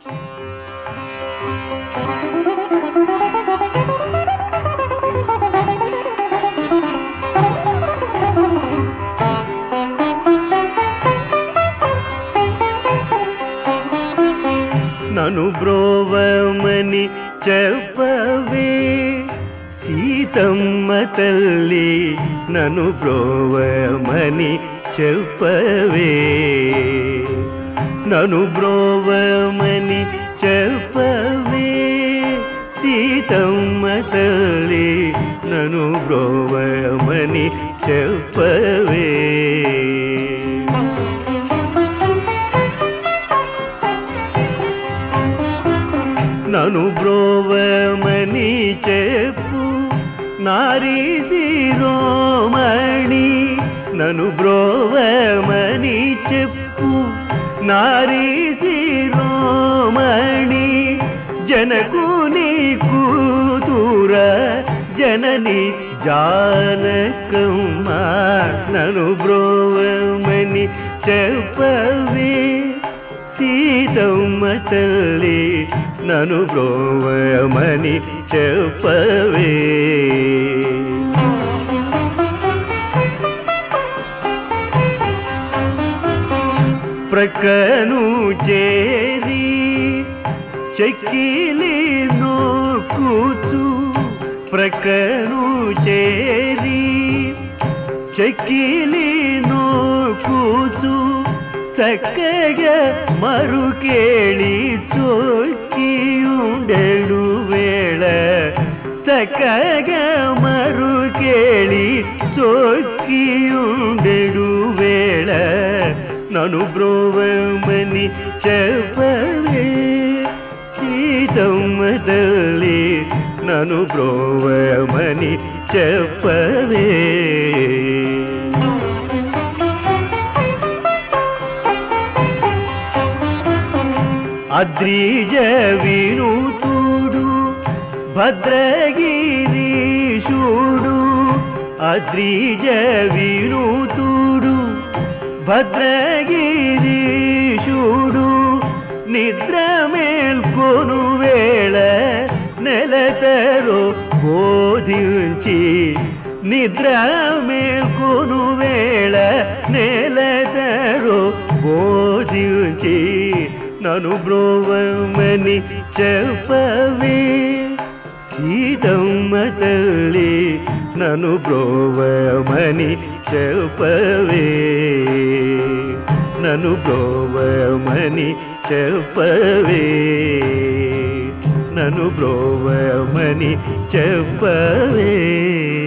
నను బ్రోవమని చెప్పవే సీతమ్మ తల్లి నను బ్రోవమని చెప్పవే నను బ్రోవమని చెప్పవే సీతమ్మ తల్లి నను బ్రోవమని చెప్పవే నను బ్రోవమని చెప్పు నారీ శిరోమణి నను బ్రోవమని చెప్పు నారీ శిరోమణి జనకుని కూతుర జనని జానకమ్మ నను బ్రోవమని చెప్పవే సీతమ్మ తల్లి నను బ్రోవమని చెప్పవే ప్రక్కను చేరి చెక్కిలి నోకుతూ ప్రక్కను చేరి చెక్కిలి నోకుతూ చక్కగా మరుకేళి చోకియుండెడు వేళ చక్కగా మరుకేళి చోకియుండెడు వేళ నను బ్రోవమని చెప్పవే సీతమ్మ తల్లి నను బ్రోవమని చెప్పవే అద్రిజ వినూతుడు భద్రగిరీశుడు అద్రిజ వినూతుడు భద్రగిరీశుడు నిద్ర మేల్కొను వేళ నెలతరో బోధించి నిద్ర మేల్కొను వేళ నెలతరో బోధించి నను బ్రోవమని చెప్పవే సీతమ్మ తల్లి నను బ్రోవమని చెప్పవే నను బ్రోవమని చెప్పవే నను బ్రోవమని చెప్పవే